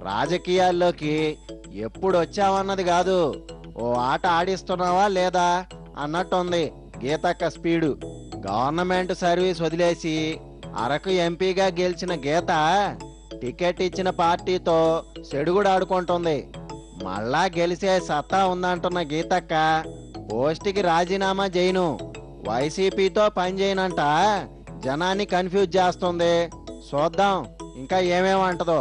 రాజకీయాల్లోకి ఎప్పుడు వచ్చావన్నది కాదు ఓ ఆట ఆడిస్తున్నావా లేదా అన్నట్టుంది గీతక్క స్పీడు గవర్నమెంట్ సర్వీస్ వదిలేసి అరకు ఎంపీగా గెలిచిన గీత టికెట్ ఇచ్చిన పార్టీతో సెడుగుడు ఆడుకుంటుంది మళ్ళా గెలిసే సత్తా ఉందంటున్న గీతక్క పోస్ట్కి రాజీనామా చేయను వైసీపీతో పనిచేయనంట జనాన్ని కన్ఫ్యూజ్ చేస్తుంది చూద్దాం ఇంకా ఏమేమంటదో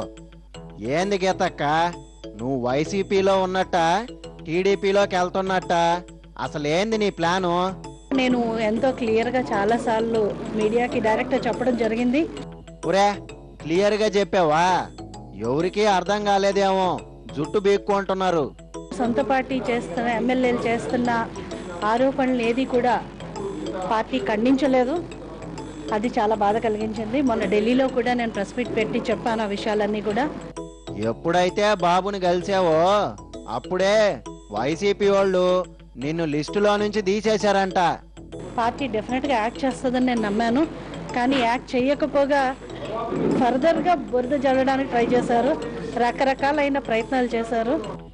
ఏంది గీతక్క నువ్వు వైసీపీలో ఉన్నట్ట టీడీపీలోకి వెళ్తున్నట్ట అసలు ఏంది నీ ప్లాను నేను ఎంతో క్లియర్గా చాలాసార్లు మీడియాకి డైరెక్ట్గా చెప్పడం జరిగింది ఒరే క్లియర్గా చెప్పావా ఎవరికీ అర్థం కాలేదేమో జుట్టు బీక్కుంటున్నారు సొంత పార్టీ చేస్తున్న ఎమ్మెల్యేలు చేస్తున్న ఆరోపణలు ఏది కూడా పార్టీ ఖండించలేదు అది చాలా బాధ కలిగించింది మొన్న ఢిల్లీలో కూడా నేను ప్రెస్ మీట్ పెట్టి చెప్పాను ఆ విషయాలన్నీ కూడా ఎప్పుడైతే బాబుని కలిసావో అప్పుడే వైసీపీ వాళ్ళు నిన్ను లిస్టులో నుంచి తీసేశారంట పార్టీ డెఫినెట్గా యాక్ట్ చేస్తుందని నేను నమ్మాను కానీ యాక్ట్ చేయకపోగా ఫర్దర్గా బురద జల్లడానికి ట్రై చేశారు రకరకాలైన ప్రయత్నాలు చేశారు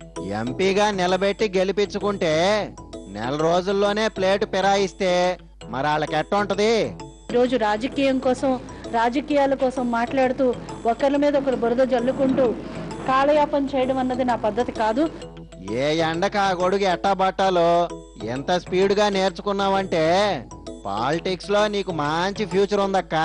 ఎంపీగా నిలబెట్టి గెలిపించుకుంటే నెల రోజుల్లోనే ప్లేటు పిరాయిస్తే మరి వాళ్ళకి ఎట్టుంటది ఈరోజు రాజకీయం కోసం రాజకీయాల కోసం మాట్లాడుతూ ఒకరి మీద ఒకరు బురద జల్లుకుంటూ కాలయాపన చేయడం అన్నది నా పద్ధతి కాదు ఏ ఎండక ఆ గొడుగు ఎట్టా పట్టాలో ఎంత స్పీడ్గా నేర్చుకున్నావంటే పాలిటిక్స్ లో నీకు మంచి ఫ్యూచర్ ఉందక్క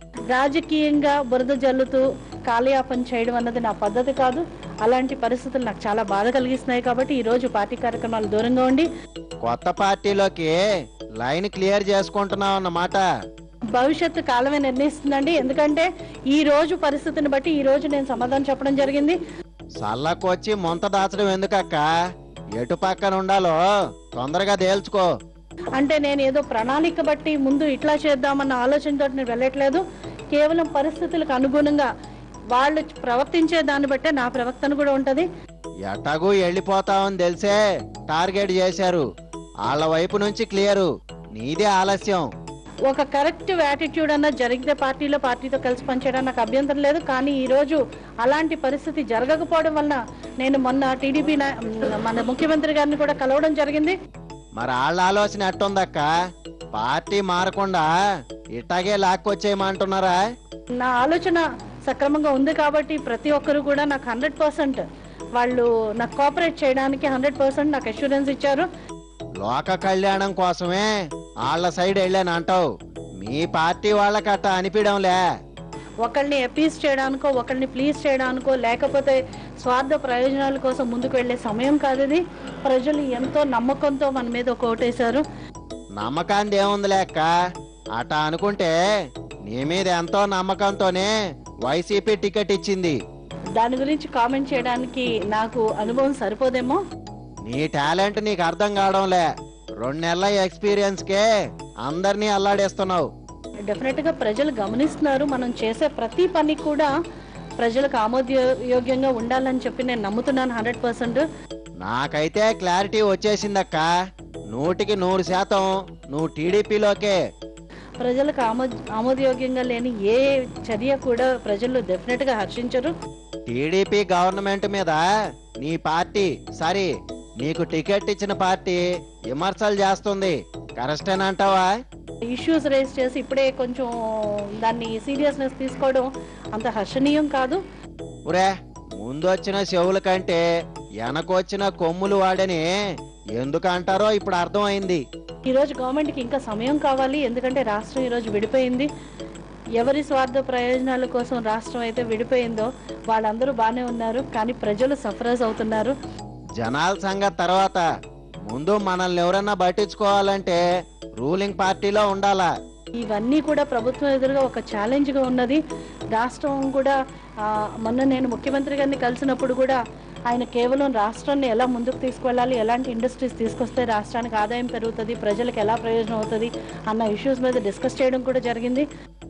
రాజకీయంగా బురద జల్లుతూ కాలయాపన చేయడం అన్నది నా పద్ధతి కాదు అలాంటి పరిస్థితులు నాకు చాలా బాధ కలిగిస్తున్నాయి కాబట్టి ఈ రోజు పార్టీ కార్యక్రమాలు దూరంగా ఉండి కొత్త పార్టీలోకి లైన్ క్లియర్ చేసుకుంటున్నావు అన్నమాట భవిష్యత్తు కాలమే నిర్ణయిస్తుందండి ఎందుకంటే ఈ రోజు పరిస్థితిని బట్టి ఈ రోజు నేను సమాధానం చెప్పడం జరిగింది సల్లకొచ్చి ముంత దాచడం ఎందుకక్క ఎటు పక్కన ఉండాలో తొందరగా తేల్చుకో అంటే నేను ఏదో ప్రణాళిక బట్టి ముందు ఇట్లా చేద్దామన్న ఆలోచనతో నేను వెళ్ళట్లేదు కేవలం పరిస్థితులకు అనుగుణంగా వాళ్ళు ప్రవర్తించే దాన్ని బట్టే నా ప్రవర్తన కూడా ఉంటది ఎట్టగు వెళ్ళిపోతావని తెలిసే టార్గెట్ చేశారు వాళ్ళ వైపు నుంచి క్లియరు నీదే ఆలస్యం ఒక కరెక్ట్ యాటిట్యూడ్ అన్న జరిగితే పార్టీలో పార్టీతో కలిసి పనిచేయడం నాకు అభ్యంతరం లేదు కానీ ఈ రోజు అలాంటి పరిస్థితి జరగకపోవడం వలన నేను మొన్న టీడీపీ మన ముఖ్యమంత్రి గారిని కూడా కలవడం జరిగింది మరి వాళ్ళ ఆలోచన ఎట్టుందక్క పార్టీ మారకుండా ఇట్టాగే లాక్కొచ్చేయమంటున్నారా నా ఆలోచన సక్రమంగా ఉంది కాబట్టి ప్రతి ఒక్కరు కూడా నాకు హండ్రెడ్ పర్సెంట్ వాళ్ళు నాకు కోఆపరేట్ చేయడానికి హండ్రెడ్ పర్సెంట్ నాకు అష్యూరెన్స్ ఇచ్చారు లోక కళ్యాణం కోసమే వాళ్ళ సైడ్ వెళ్ళాను అంటావు మీ పార్టీ వాళ్ళకట్ట అనిపించడంలే ఒకళ్ళని అపీస్ చేయడానికో ఒకళ్ళని ప్లీజ్ చేయడానికో లేకపోతే స్వార్థ ప్రయోజనాల కోసం ముందుకు వెళ్ళే సమయం కాదు ఇది ప్రజలు ఎంతో నమ్మకంతో మన మీద ఒక ఓటేశారు నమ్మకాంది ఏముంది లేక్క అట అనుకుంటే నీ మీద ఎంతో నమ్మకంతోనే వైసీపీ టికెట్ ఇచ్చింది దాని గురించి కామెంట్ చేయడానికి నాకు అనుభవం సరిపోదేమో నీ టాలెంట్ నీకు అర్థం కావడంలే రెండు నెలల ఎక్స్పీరియన్స్కే అందరినీ అల్లాడేస్తున్నావు డెఫినెట్గా ప్రజలు గమనిస్తున్నారు మనం చేసే ప్రతి పని కూడా ప్రజలకు ఆమోదయోగ్యంగా ఉండాలని చెప్పి నేను నమ్ముతున్నాను హండ్రెడ్ పర్సెంట్ నాకైతే క్లారిటీ వచ్చేసిందక్క నూటికి నూరు శాతం నువ్వు టీడీపీలోకే ప్రజలకు ఆమో ఆమోదయోగ్యంగా లేని ఏ చర్య కూడా ప్రజలు డెఫినెట్గా హర్షించరు టీడీపీ గవర్నమెంట్ మీద నీ పార్టీ సారీ నీకు టికెట్ ఇచ్చిన పార్టీ విమర్శలు చేస్తుంది కరెక్టేనంటావా ఇష్యూస్ రేస్ చేసి ఇప్పుడే కొంచెం దాన్ని సీరియస్నెస్ తీసుకోవడం అంత హర్షణీయం కాదు ఒరే ముందొచ్చిన చెవుల కంటే వెనకొచ్చిన కొమ్ములు వాడని ఎందుకు అంటారో ఇప్పుడు అర్థమైంది ఈరోజు గవర్నమెంట్కి ఇంకా సమయం కావాలి ఎందుకంటే రాష్ట్రం ఈరోజు విడిపోయింది ఎవరి స్వార్థ ప్రయోజనాల కోసం రాష్ట్రం అయితే విడిపోయిందో వాళ్ళందరూ బాగానే ఉన్నారు కానీ ప్రజలు సఫరర్స్ అవుతున్నారు జనాల సంగతి తర్వాత ముందు మనల్ని ఎవరన్నా పట్టించుకోవాలంటే రూలింగ్ పార్టీలో ఉండాలా ఇవన్నీ కూడా ప్రభుత్వం ఎదురుగా ఒక ఛాలెంజ్గా ఉన్నది రాష్ట్రం కూడా ఆ, మొన్న నేను ముఖ్యమంత్రి గారిని కలిసినప్పుడు కూడా ఆయన కేవలం రాష్ట్రాన్ని ఎలా ముందుకు తీసుకువెళ్ళాలి ఎలాంటి ఇండస్ట్రీస్ తీసుకొస్తే రాష్ట్రానికి ఆదాయం పెరుగుతుంది ప్రజలకు ఎలా ప్రయోజనం అవుతుంది అన్న ఇష్యూస్ మీద డిస్కస్ చేయడం కూడా జరిగింది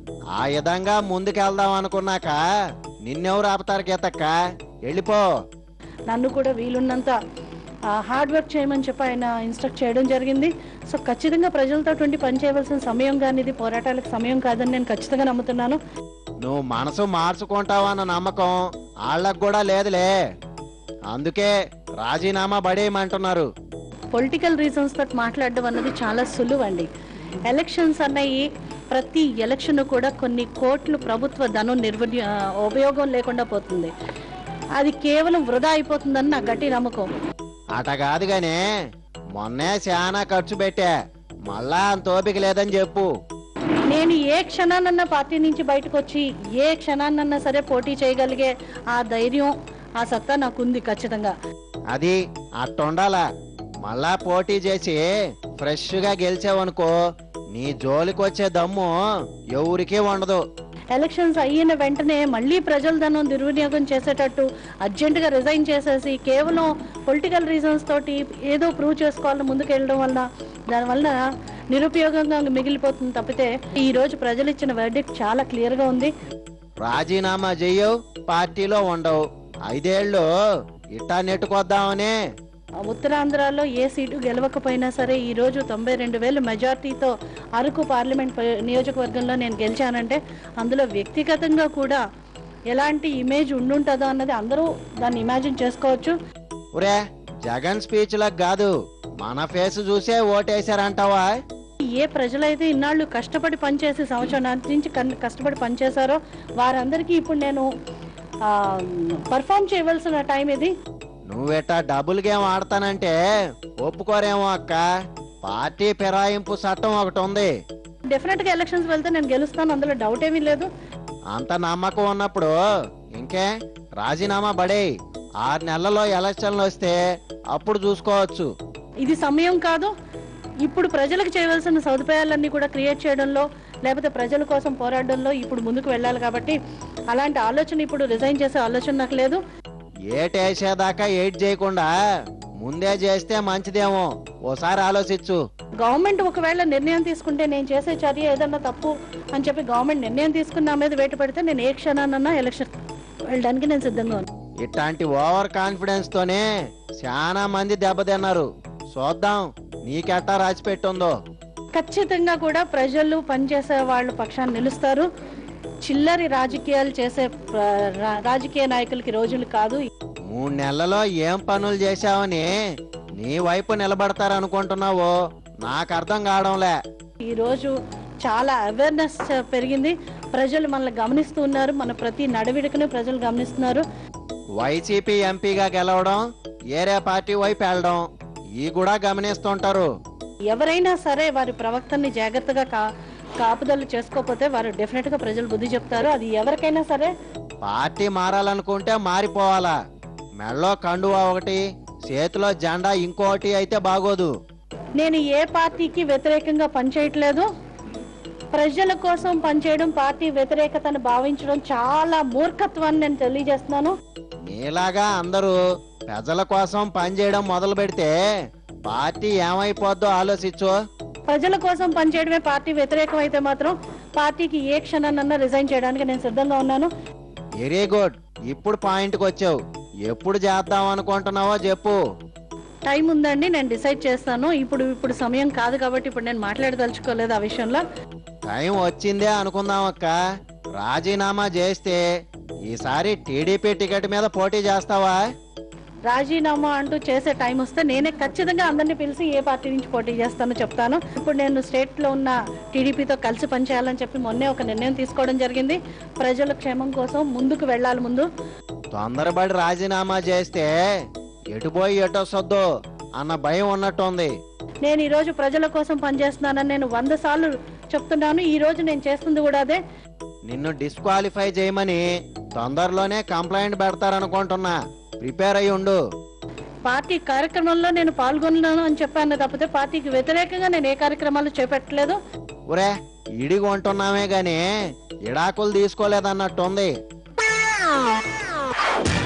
ఆ విధంగా ముందుకెళ్దాం అనుకున్నాక నిన్నెవరు ఆపుతారు గీతక్క వెళ్ళిపో నన్ను కూడా వీలున్నంత హార్డ్ వర్క్ చేయమని చెప్పి ఆయన ఇన్స్ట్రక్ట్ చేయడం జరిగింది సో ఖచ్చితంగా ప్రజలతో పని చేయవలసిన సమయం కానీ ఇది పోరాటాలకు సమయం కాదని నేను ఖచ్చితంగా నమ్ముతున్నాను నువ్వు మనసు మార్చుకుంటావన్న నమ్మకం వాళ్ళకు కూడా లేదులే అందుకే రాజీనామా పడేయమంటున్నారు పొలిటికల్ రీజన్స్ తోటి మాట్లాడడం అన్నది చాలా సులువు అండి ఎలక్షన్స్ అన్నవి ప్రతి ఎలక్షన్ కూడా కొన్ని కోట్లు ప్రభుత్వ ధనం నిర్వని ఆ, ఉపయోగం లేకుండా పోతుంది అది కేవలం వృధా అయిపోతుందని నా గట్టి నమ్మకం అట కాదు గానే మొన్నే చాలా ఖర్చు పెట్టా మళ్ళా అంత ఓపిక లేదని చెప్పు నేను ఏ క్షణాన్నన్నా పార్టీ నుంచి బయటకు వచ్చి ఏ క్షణాన్నన్నా సరే పోటీ చేయగలిగే ఆ ధైర్యం ఆ సత్తా నాకుంది ఖచ్చితంగా అది అట్టుండాలా మళ్ళా పోటీ చేసి ఫ్రెష్గా గెలిచావనుకో నీ జోలికి వచ్చే దమ్ము ఎవరికీ ఉండదు ఎలక్షన్స్ అయిన వెంటనే మళ్ళీ ప్రజల ధనం దుర్వినియోగం చేసేటట్టు అర్జెంటుగా రిజైన్ చేసేసి కేవలం పొలిటికల్ రీజన్స్ తోటి ఏదో ప్రూవ్ చేసుకోవాలని ముందుకు వెళ్ళడం వల్ల దానివల్ల నిరుపయోగంగా మిగిలిపోతుంది తప్పితే ఈ రోజు ప్రజలు ఇచ్చిన వర్డిక్ట్ చాలా క్లియర్గా ఉంది రాజీనామా చెయ్యవు పార్టీలో ఉండవు ఐదేళ్ళు ఇట్టా నెట్టుకొద్దామనే ఉత్తరాంధ్రలో ఏ సీటు గెలవకపోయినా సరే ఈ రోజు తొంభై రెండు వేలు మెజార్టీతో అరకు పార్లమెంట్ ప- నియోజకవర్గంలో నేను గెలిచానంటే అందులో వ్యక్తిగతంగా కూడా ఎలాంటి ఇమేజ్ ఉండుంటుందో అన్నది అందరూ దాన్ని ఇమాజిన్ చేసుకోవచ్చు ఒరే జగన్ స్పీచ్లకు కాదు మన ఫేస్ చూసే ఓటేశారంటావా ఏ ప్రజలైతే ఇన్నాళ్ళు కష్టపడి పనిచేసి సంవత్సరం నుంచి కన్- కష్టపడి పనిచేశారో వారందరికీ ఇప్పుడు నేను పర్ఫామ్ చేయవలసిన టైం ఇది నువ్వెట్టా డబుల్ గేమ్ ఆడతానంటే ఒప్పుకోరేమో అక్క పార్టీ ఫిరాయింపు చట్టం ఒకటి ఉంది డెఫినెట్ గా ఎలక్షన్స్ వెళ్తే నేను గెలుస్తాను అందులో డౌట్ ఏమీ లేదు అంత నమ్మకం ఉన్నప్పుడు ఇంకే రాజీనామా పడే ఆరు నెలల్లో ఎలక్షన్లు వస్తే అప్పుడు చూసుకోవచ్చు ఇది సమయం కాదు ఇప్పుడు ప్రజలకు చేయవలసిన సదుపాయాలన్నీ కూడా క్రియేట్ చేయడంలో లేకపోతే ప్రజల కోసం పోరాడడంలో ఇప్పుడు ముందుకు వెళ్ళాలి కాబట్టి అలాంటి ఆలోచన ఇప్పుడు రిజైన్ చేసే ఆలోచన నాకు లేదు ఏటేసేదాకా ఎయిట్ చేయకుండా ముందే చేస్తే మంచిదేమో ఓసారి ఆలోచించు గవర్నమెంట్ ఒకవేళ నిర్ణయం తీసుకుంటే నేను చేసే చర్య ఏదన్నా తప్పు అని చెప్పి గవర్నమెంట్ నిర్ణయం తీసుకుని నా మీద వేటు పెడితే నేను ఏ క్షణానన్నా ఎలక్షన్ వెళ్ళడానికి నేను సిద్ధంగా ఉన్నాను ఇట్లాంటి ఓవర్ కాన్ఫిడెన్స్ తోనే చాలా మంది దెబ్బతిన్నారు చూద్దాం నీకెట్టా రాసి పెట్టుందో ఖచ్చితంగా కూడా ప్రజలు పనిచేసే వాళ్ళ పక్షాన్ని నిలుస్తారు చిల్లరి రాజకీయాలు చేసే ప్ర- రా- రాజకీయ నాయకులకి రోజులు కాదు మూడు నెలలలో ఏం పనులు చేశావని నీ వైపు నిలబడతారనుకుంటున్నావో నాకు అర్థం కావడంలే ఈ రోజు చాలా అవేర్నెస్ పెరిగింది ప్రజలు మనల్ని గమనిస్తూ ఉన్నారు మన ప్రతి నడవిడికను ప్రజలు గమనిస్తున్నారు వైసీపీ ఎంపీగా గెలవడం ఏరే పార్టీ వైపు వెళ్ళడం ఈ కూడా గమనిస్తుంటారు ఎవరైనా సరే వారి ప్రవక్తని జాగ్రత్తగా కా కాపుదలు చేసుకోకపోతే వారు డెఫినెట్ గా ప్రజలు బుద్ధి చెప్తారు అది ఎవరికైనా సరే పార్టీ మారాలనుకుంటే మారిపోవాలా మెళ్ళో కండువా ఒకటి చేతిలో జెండా ఇంకోటి అయితే బాగోదు నేను ఏ పార్టీకి వ్యతిరేకంగా పనిచేయట్లేదు ప్రజల కోసం పనిచేయడం పార్టీ వ్యతిరేకతను భావించడం చాలా మూర్ఖత్వాన్ని నేను తెలియజేస్తున్నాను నీలాగా అందరూ ప్రజల కోసం పనిచేయడం మొదలు పెడితే పార్టీ ఏమైపోద్దో ఆలోచించు ప్రజల కోసం పనిచేయడమే పార్టీ వ్యతిరేకం అయితే మాత్రం పార్టీకి ఏ క్షణాన్నన్నా రిజైన్ చేయడానికి నేను సిద్ధంగా ఉన్నాను వెరీ గుడ్ ఇప్పుడు పాయింట్కి వచ్చావు ఎప్పుడు చేద్దాం అనుకుంటున్నావో చెప్పు టైం ఉందండి నేను డిసైడ్ చేస్తాను ఇప్పుడు ఇప్పుడు సమయం కాదు కాబట్టి ఇప్పుడు నేను మాట్లాడదలుచుకోలేదు ఆ విషయంలో టైం వచ్చిందే అనుకుందాం అక్క రాజీనామా చేస్తే ఈసారి టీడీపీ టికెట్ మీద పోటీ చేస్తావా రాజీనామా అంటూ చేసే టైం వస్తే నేనే ఖచ్చితంగా అందరినీ పిలిచి ఏ పార్టీ నుంచి పోటీ చేస్తానో చెప్తాను ఇప్పుడు నేను స్టేట్ లో ఉన్న టీడీపీతో కలిసి పనిచేయాలని చెప్పి మొన్నే ఒక నిర్ణయం తీసుకోవడం జరిగింది ప్రజల క్షేమం కోసం ముందుకు వెళ్ళాలి ముందు తొందరపడి రాజీనామా చేస్తే ఎటు పోయి ఎటు వస్తుందో అన్న భయం ఉన్నట్టుంది నేను ఈ రోజు ప్రజల కోసం పనిచేస్తున్నానని నేను వంద సార్లు చెప్తున్నాను ఈ రోజు నేను చేస్తుంది కూడా అదే నిన్ను డిస్క్వాలిఫై చేయమని తొందరలోనే కంప్లైంట్ పెడతారనుకుంటున్నా ప్రిపేర్ అయి ఉండు పార్టీ కార్యక్రమంలో నేను పాల్గొన్నాను అని చెప్పాను తప్పితే పార్టీకి వ్యతిరేకంగా నేను ఏ కార్యక్రమాలు చేపట్టలేదు ఒరే ఇడిగి ఉంటున్నామే గాని ఇడాకులు తీసుకోలేదన్నట్టుంది